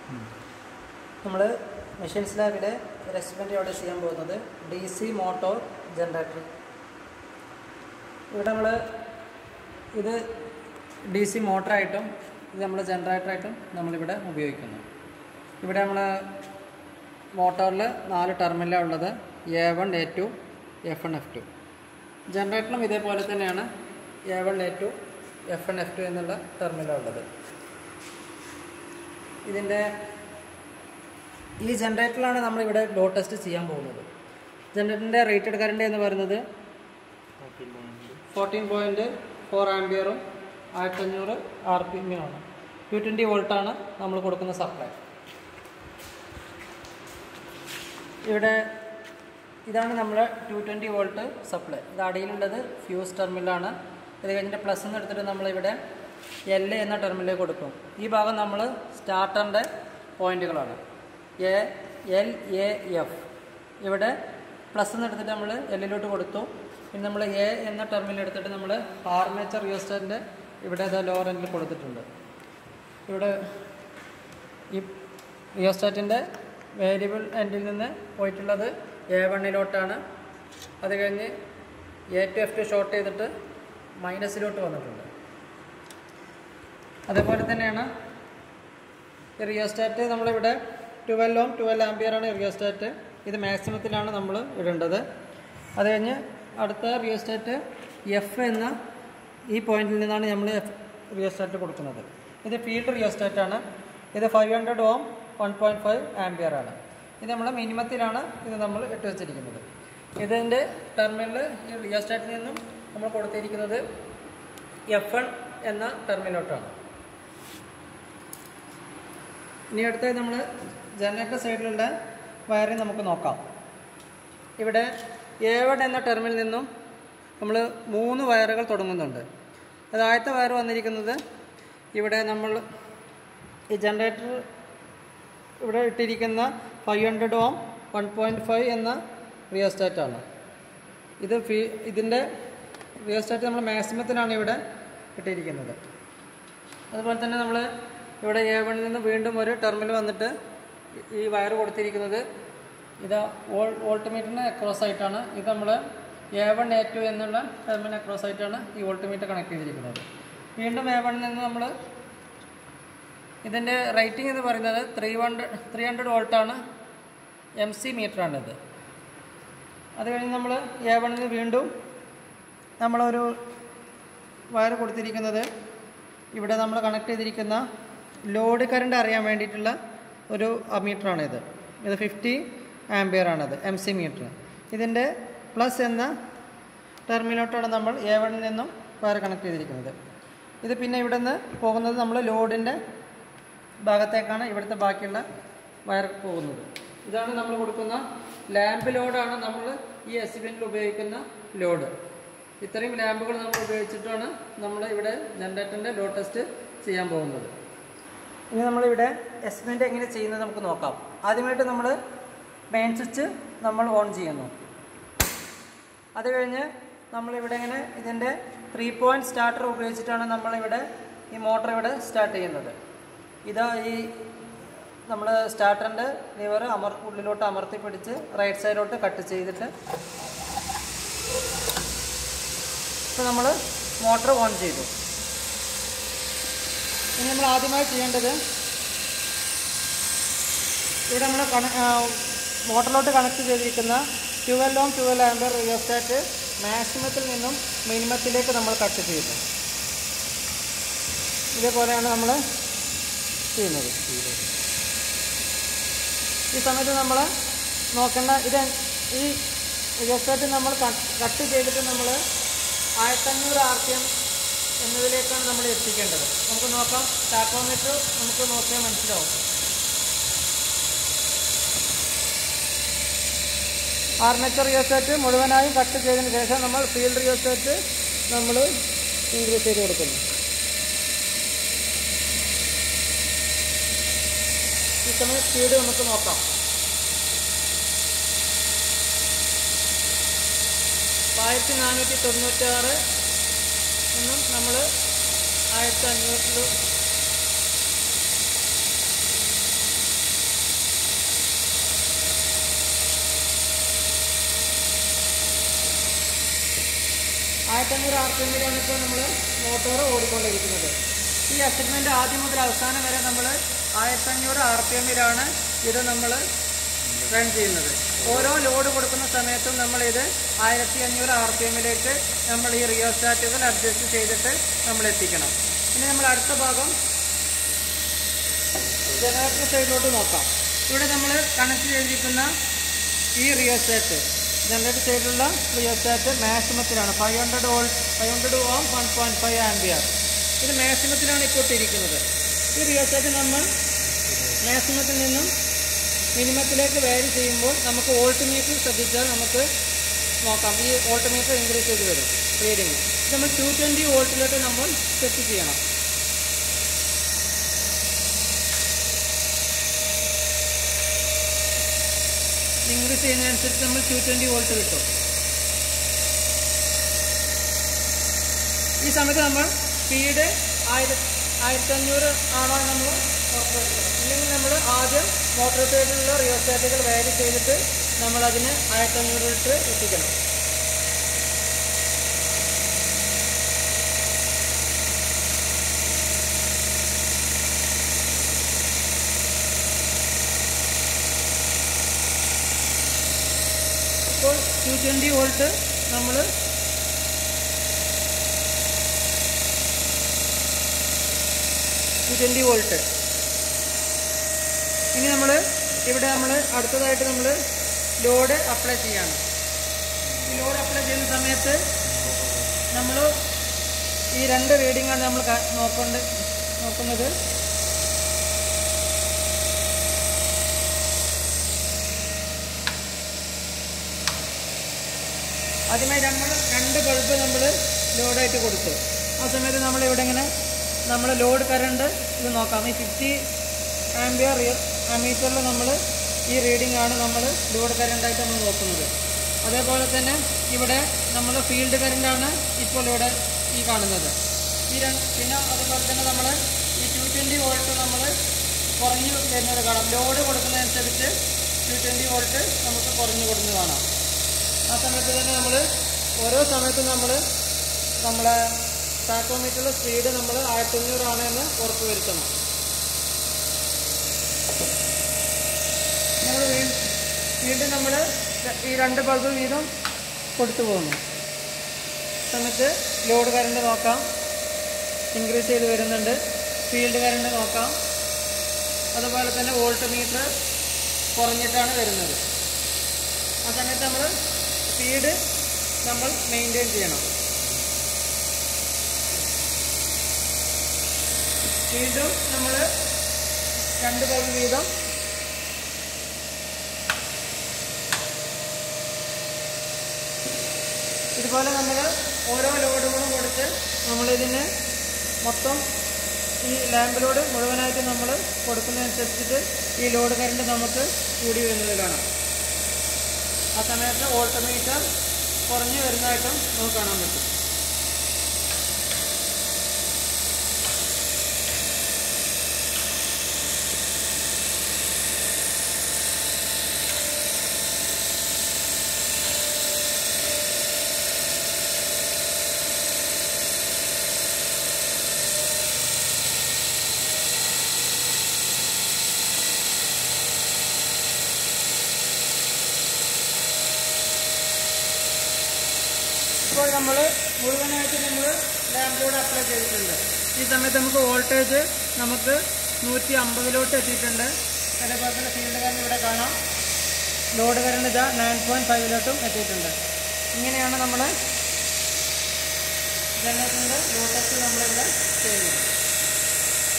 നമ്മൾ മെഷീൻസ് ലാബിലെ ഒരു എക്സ്പെരിമെൻ്റ് അവിടെ ചെയ്യാൻ പോകുന്നത് ഡി സി മോട്ടോർ ജനറേറ്റർ ഇവിടെ നമ്മൾ ഇത് ഡി സി മോട്ടറായിട്ടും ഇത് നമ്മൾ ജനറേറ്ററായിട്ടും നമ്മളിവിടെ ഉപയോഗിക്കുന്നു ഇവിടെ നമ്മൾ മോട്ടോറിൽ നാല് ടെർമിനലാണ് ഉള്ളത് A one A two F one F two ജനറേറ്ററിലും ഇതേപോലെ തന്നെയാണ് A one A two F one F two എന്നുള്ള ടെർമിനലാണ് ഉള്ളത് ഇതിൻ്റെ ഈ ജനറേറ്ററിലാണ് നമ്മളിവിടെ ലോ ടെസ്റ്റ് ചെയ്യാൻ പോകുന്നത് ജനറേറ്ററിൻ്റെ റേറ്റഡ് കറണ്ട് എന്ന് പറയുന്നത് ഫോർട്ടീൻ പോയിൻറ്റ് ഫോർ ആംബിയറും ആയിരത്തഞ്ഞൂറ് ആർ പി എമ്മിനുമാണ് ടു ട്വൻറ്റി വോൾട്ടാണ് നമ്മൾ കൊടുക്കുന്ന സപ്ലൈ ഇവിടെ ഇതാണ് നമ്മുടെ ടു ട്വൻറ്റി വോൾട്ട് സപ്ലൈ ഇത് അടിയിലുള്ളത് ഫ്യൂസ് ടെർമിനലാണ് ഇത് കഴിഞ്ഞിട്ട് പ്ലസ് എന്ന് എടുത്തിട്ട് നമ്മളിവിടെ എൽ എന്ന ടെർമിനലിലേക്ക് കൊടുക്കും ഈ ഭാഗം നമ്മൾ സ്റ്റാർട്ടറിൻ്റെ പോയിന്റുകളാണ് എ എൽ എ എഫ് ഇവിടെ പ്ലസ് എന്ന് എടുത്തിട്ട് നമ്മൾ എല്ലിലോട്ട് കൊടുത്തു പിന്നെ നമ്മൾ എ എന്ന ടെർമിനൽ എടുത്തിട്ട് നമ്മൾ ആർമേച്ചർ റിയോസ്റ്റാറ്റിൻ്റെ ഇവിടെ ഇത് ലോവർ എൻഡിൽ കൊടുത്തിട്ടുണ്ട് ഇവിടെ ഈ റിയോസ്റ്റാറ്റിൻ്റെ വേരിയബിൾ എൻഡിൽ നിന്ന് പോയിട്ടുള്ളത് എ വണ്ണിലോട്ടാണ് അത് കഴിഞ്ഞ് A two F two short ചെയ്തിട്ട് മൈനസിലോട്ട് വന്നിട്ടുണ്ട് അതേപോലെ തന്നെയാണ് ഈ റിയോസ്റ്റാറ്റ് നമ്മളിവിടെ ട്വൽവ് ഓം ട്വൽവ് ആംബിയറാണ് റിയോസ്റ്റാറ്റ് ഇത് മാക്സിമത്തിലാണ് നമ്മൾ ഇടേണ്ടത് അത് കഴിഞ്ഞ് അടുത്ത റിയോസ്റ്റാറ്റ് എഫ് എന്ന ഈ പോയിന്റിൽ നിന്നാണ് നമ്മൾ എഫ് റിയോസ്റ്റാറ്റ് കൊടുക്കുന്നത് ഇത് ഫീൽഡ് റിയോസ്റ്റാറ്റാണ് ഇത് five hundred ohm one point five ആംബിയറാണ് ഇത് നമ്മൾ മിനിമത്തിലാണ് ഇത് നമ്മൾ ഇട്ട് വെച്ചിരിക്കുന്നത് ഇതിൻ്റെ ടെർമിനൽ ഈ റിയോസ്റ്റാറ്റിൽ നിന്നും നമ്മൾ കൊടുത്തിരിക്കുന്നത് എഫ് വൺ എന്ന ടെർമിനലോട്ടാണ് ഇനി അടുത്തത് നമ്മൾ ജനറേറ്റർ സൈഡിലുള്ള വയറിങ് നമുക്ക് നോക്കാം ഇവിടെ എ വൺ എന്ന ടെർമിൽ നിന്നും നമ്മൾ മൂന്ന് വയറുകൾ തുടങ്ങുന്നുണ്ട് അത് ആദ്യത്തെ വയർ വന്നിരിക്കുന്നത് ഇവിടെ നമ്മൾ ഈ ജനറേറ്റർ ഇവിടെ ഇട്ടിരിക്കുന്ന five hundred ohm one point five എന്ന റിയോസ്റ്റാറ്റാണ് ഇത് ഫീ ഇതിൻ്റെ റിയോസ്റ്റാറ്റ് നമ്മൾ മാക്സിമത്തിലാണ് ഇവിടെ ഇട്ടിരിക്കുന്നത് അതുപോലെ തന്നെ നമ്മൾ ഇവിടെ എ വണ്ണിൽ നിന്ന് വീണ്ടും ഒരു ടെർമിനൽ വന്നിട്ട് ഈ വയർ കൊടുത്തിരിക്കുന്നത് ഇത് വോൾ വോൾട്ട്മീറ്ററിന് അക്രോസ് ആയിട്ടാണ് ഇത് നമ്മൾ എ വൺ എ ടു എന്നുള്ള ടെർമിനൽ അക്രോസ് ആയിട്ടാണ് ഈ വോൾട്ട്മീറ്റർ കണക്ട് ചെയ്തിരിക്കുന്നത് വീണ്ടും എ വണ്ണിൽ നിന്ന് നമ്മൾ ഇതിൻ്റെ റേറ്റിംഗ് എന്ന് പറയുന്നത് ത്രീ ഹൺഡ്രഡ് ത്രീ ഹൺഡ്രഡ് വോൾട്ടാണ് എം സി മീറ്ററാണിത് അത് കഴിഞ്ഞ് നമ്മൾ എ വണ്ണിൽ വീണ്ടും നമ്മളൊരു വയർ കൊടുത്തിരിക്കുന്നത് ഇവിടെ നമ്മൾ കണക്ട് ചെയ്തിരിക്കുന്ന ലോഡ് കറണ്ട് അറിയാൻ വേണ്ടിയിട്ടുള്ള ഒരു മീറ്ററാണിത് ഇത് ഫിഫ്റ്റി ആംബിയറാണത് എം സി മീറ്റർ ഇതിൻ്റെ പ്ലസ് എന്ന ടെർമിനോട്ടാണ് നമ്മൾ എ വണ്ണിൽ നിന്നും വയർ കണക്ട് ചെയ്തിരിക്കുന്നത് ഇത് പിന്നെ ഇവിടെ നിന്ന് പോകുന്നത് നമ്മൾ ലോഡിൻ്റെ ഭാഗത്തേക്കാണ് ഇവിടുത്തെ ബാക്കിയുള്ള വയർ പോകുന്നത് ഇതാണ് നമ്മൾ കൊടുക്കുന്ന ലാമ്പ് ലോഡാണ് നമ്മൾ ഈ എസ് ബിനിൽ ഉപയോഗിക്കുന്ന ലോഡ് ഇത്രയും ലാമ്പുകൾ നമ്മൾ ഉപയോഗിച്ചിട്ടാണ് നമ്മൾ ഇവിടെ ജനറേറ്ററിൻ്റെ ലോഡ് ടെസ്റ്റ് ചെയ്യാൻ പോകുന്നത് ഇനി നമ്മളിവിടെ എസ്റ്റിമേറ്റ് എങ്ങനെ ചെയ്യുന്നത് നമുക്ക് നോക്കാം ആദ്യമായിട്ട് നമ്മൾ മെയിൻ സ്വിച്ച് നമ്മൾ ഓൺ ചെയ്യുന്നു അത് കഴിഞ്ഞ് നമ്മളിവിടെ ഇങ്ങനെ ഇതിൻ്റെ ത്രീ പോയിൻറ്റ് സ്റ്റാർട്ടർ ഉപയോഗിച്ചിട്ടാണ് നമ്മളിവിടെ ഈ മോട്ടർ ഇവിടെ സ്റ്റാർട്ട് ചെയ്യുന്നത് ഇതാ ഈ നമ്മൾ സ്റ്റാർട്ടറിൻ്റെ ലിവർ അമർ ഉള്ളിലോട്ട് അമർത്തി പിടിച്ച് റൈറ്റ് സൈഡിലോട്ട് കട്ട് ചെയ്തിട്ട് ഇപ്പോൾ നമ്മൾ മോട്ടർ ഓൺ ചെയ്തു ഇനി നമ്മൾ ആദ്യമായി ചെയ്യേണ്ടത് ഇവിടെ നമ്മൾ കണ മോട്ടറിലോട്ട് കണക്ട് ചെയ്തിരിക്കുന്ന twelve ohm twelve ampere rheostat മാക്സിമത്തിൽ നിന്നും മിനിമത്തിലേക്ക് നമ്മൾ കട്ട് ചെയ്യുന്നു ഇതേപോലെയാണ് നമ്മൾ ചെയ്യുന്നത് ഈ സമയത്ത് നമ്മൾ നോക്കേണ്ട ഇത് ഈ റിയോസ്റ്റാറ്റ് നമ്മൾ കട്ട് ചെയ്തിട്ട് നമ്മൾ ആയിരത്തഞ്ഞൂറ് ആർ പി എം എന്നതിലേക്കാണ് നമ്മൾ എത്തിക്കേണ്ടത് നമുക്ക് നോക്കാം ടാക്കോമീറ്റർ നമുക്ക് നോക്കിയാൽ മനസ്സിലാവും ആർമേച്ചർ റിയോസ്റ്റാറ്റ് മുഴുവനായും കട്ട് ചെയ്തതിന് ശേഷം നമ്മൾ ഫീൽഡ് റിയോസ്റ്റാറ്റ് നമ്മൾ ഇൻക്രീസ് ചെയ്ത് കൊടുക്കുന്നു ഈ സമയം സ്പീഡ് നമുക്ക് നോക്കാം ആയിരത്തി നാനൂറ്റി തൊണ്ണൂറ്റാറ് എന്നും നമ്മൾ ആയിരത്തി അഞ്ഞൂറിൽ ആയിരത്തഞ്ഞൂറ് ആർ പി എമ്മിലാണ് ഇപ്പോൾ നമ്മൾ മോട്ടോർ ഓടിക്കൊണ്ടിരിക്കുന്നത് ഈ അസൈൻമെൻറ്റ് ആദ്യം മുതൽ അവസാനം വരെ നമ്മൾ ആയിരത്തഞ്ഞൂറ് ആർ പി എമ്മിലാണ് ഇത് നമ്മൾ റൺ ചെയ്യുന്നത് ഓരോ ലോഡ് കൊടുക്കുന്ന സമയത്തും നമ്മൾ ഇത് ആയിരത്തി അഞ്ഞൂറ് ആർ പി എമ്മിലേക്ക് നമ്മൾ ഈ റിയോസ്റ്റാറ്റുകൾ അഡ്ജസ്റ്റ് ചെയ്തിട്ട് നമ്മൾ എത്തിക്കണം ഇനി നമ്മൾ അടുത്ത ഭാഗം ജനറേറ്റർ സൈഡിലോട്ട് നോക്കാം ഇവിടെ നമ്മൾ കണക്ട് ചെയ്തിരിക്കുന്ന ഈ റിയോസ്റ്റാറ്റ് ജനറേറ്റർ സൈഡിലുള്ള റിയോസ്റ്റാറ്റ് മാക്സിമത്തിലാണ് five hundred volt five hundred ohm one point five ampere ഇത് മാക്സിമത്തിലാണ് ഇപ്പോൾ ഇട്ടിരിക്കുന്നത് ഈ റിയോസ്റ്റാറ്റ് നമ്മൾ മാക്സിമത്തിൽ നിന്നും മിനിമത്തിലേക്ക് വാരി ചെയ്യുമ്പോൾ നമുക്ക് വോൾട്ട്മീറ്റർ ശ്രദ്ധിച്ചാൽ നമുക്ക് നോക്കാം ഈ വോൾട്ട്മീറ്റർ ഇൻക്രീസ് ചെയ്ത് വരും റീഡിങ് ഇത് നമ്മൾ ടു ട്വൻറ്റി വോൾട്ടിലോട്ട് നമ്മൾ സെറ്റ് ചെയ്യണം ഇൻക്രീസ് ചെയ്യുന്നതനുസരിച്ച് നമ്മൾ ടു ട്വൻറ്റി വോൾട്ട് കിട്ടും ഈ സമയത്ത് നമ്മൾ സ്പീഡ് ആയിര ആയിരത്തഞ്ഞൂറ് ആണോ എന്ന് നമ്മൾ ഉറപ്പുവരുത്തണം ഇല്ലെങ്കിൽ നമ്മൾ ആദ്യം മോട്ടോർ സൈഡിലുള്ള റിയോസ്റ്റാറ്റുകൾ വാരി ചെയ്തിട്ട് നമ്മൾ അതിന് ആയിരത്തഞ്ഞൂറിട്ട് എത്തിക്കണം ഇപ്പോൾ ടു ട്വൻറ്റി വോൾട്ട് നമ്മൾ ടു ട്വൻറ്റി വോൾട്ട് ഇനി നമ്മൾ ഇവിടെ നമ്മൾ അടുത്തതായിട്ട് നമ്മൾ ലോഡ് അപ്ലൈ ചെയ്യാണ് ഈ ലോഡ് അപ്ലൈ ചെയ്യുന്ന സമയത്ത് നമ്മൾ ഈ രണ്ട് റീഡിങ്ങാണ് നമ്മൾ ക- നോക്കേണ്ട നോക്കുന്നത് ആദ്യമായി നമ്മൾ രണ്ട് ബൾബ് നമ്മൾ ലോഡായിട്ട് കൊടുത്തു ആ സമയത്ത് നമ്മൾ ഇവിടെ ഇങ്ങനെ നമ്മൾ ലോഡ് കറണ്ട് ഇത് നോക്കാം ഈ ഫിഫ്റ്റി ആംബിയർ മീറ്ററിൽ നമ്മൾ ഈ റീഡിംഗ് ആണ് നമ്മൾ ലോഡ് കറണ്ടായിട്ട് നമ്മൾ നോക്കുന്നത് അതേപോലെ തന്നെ ഇവിടെ നമ്മൾ ഫീൽഡ് കറണ്ടാണ് ഇപ്പോൾ ഇവിടെ ഈ കാണുന്നത് ഈ രണ്ട് പിന്നെ അതുപോലെ തന്നെ നമ്മൾ ഈ ടു ട്വൻറ്റി വോൾട്ട് നമ്മൾ കുറഞ്ഞു വരുന്നത് കാണാം ലോഡ് കൊടുക്കുന്നതനുസരിച്ച് ടു ട്വൻറ്റി വോൾട്ട് നമുക്ക് കുറഞ്ഞു കൊടുക്കുന്നത് കാണാം ആ സമയത്ത് തന്നെ നമ്മൾ ഓരോ സമയത്തും നമ്മൾ നമ്മളെ ടാക്കോമീറ്ററിലെ സ്പീഡ് നമ്മൾ ആയിരത്തഞ്ഞൂറാണ് എന്ന് ഉറപ്പ് വരുത്തണം നമ്മൾ വീണ്ടും നമ്മൾ ഈ രണ്ട് ബൾബ് വീതം കൊടുത്തു പോകുന്നു സമയത്ത് ലോഡ് കറണ്ട് നോക്കാം ഇൻക്രീസ് ചെയ്ത് വരുന്നുണ്ട് ഫീൽഡ് കറണ്ട് നോക്കാം അതുപോലെ തന്നെ വോൾട്ട് മീറ്റർ കുറഞ്ഞിട്ടാണ് വരുന്നത് ആ സമയത്ത് നമ്മൾ സ്പീഡ് നമ്മൾ മെയിൻറ്റെയിൻ ചെയ്യണം വീണ്ടും നമ്മൾ രണ്ട് ബൾബ് വീതം ഇതുപോലെ നമ്മൾ ഓരോ ലോഡുകളും കൊടുത്ത് നമ്മളിതിന് മൊത്തം ഈ ലാമ്പ് ലോഡ് മുഴുവനായിട്ട് നമ്മൾ കൊടുക്കുന്നതനുസരിച്ചിട്ട് ഈ ലോഡ് കറണ്ട് നമുക്ക് കൂടി വരുന്നത് കാണാം ആ സമയത്ത് ഓൾട്ടോമീറ്റർ കുറഞ്ഞു വരുന്നതായിട്ടും നമുക്ക് കാണാൻ പറ്റും ഇപ്പോൾ നമ്മൾ മുഴുവനായിട്ട് നമ്മൾ ലാമ്പിലൂടെ അപ്ലൈ ചെയ്തിട്ടുണ്ട് ഈ സമയത്ത് നമുക്ക് വോൾട്ടേജ് നമുക്ക് നൂറ്റി അമ്പതിലോട്ട് എത്തിയിട്ടുണ്ട് അതേപോലെ തന്നെ ഫീൽഡ് കറണ്ട് ഇവിടെ കാണാം ലോഡ് കറണ്ട് ഇതാ നയൻ പോയിൻറ്റ് ഫൈവിലോട്ടും എത്തിയിട്ടുണ്ട് ഇങ്ങനെയാണ് നമ്മൾ ജനറേറ്ററിൻ്റെ ലോഡ് ടെസ്റ്റ് നമ്മളിവിടെ ചെയ്യുന്നത്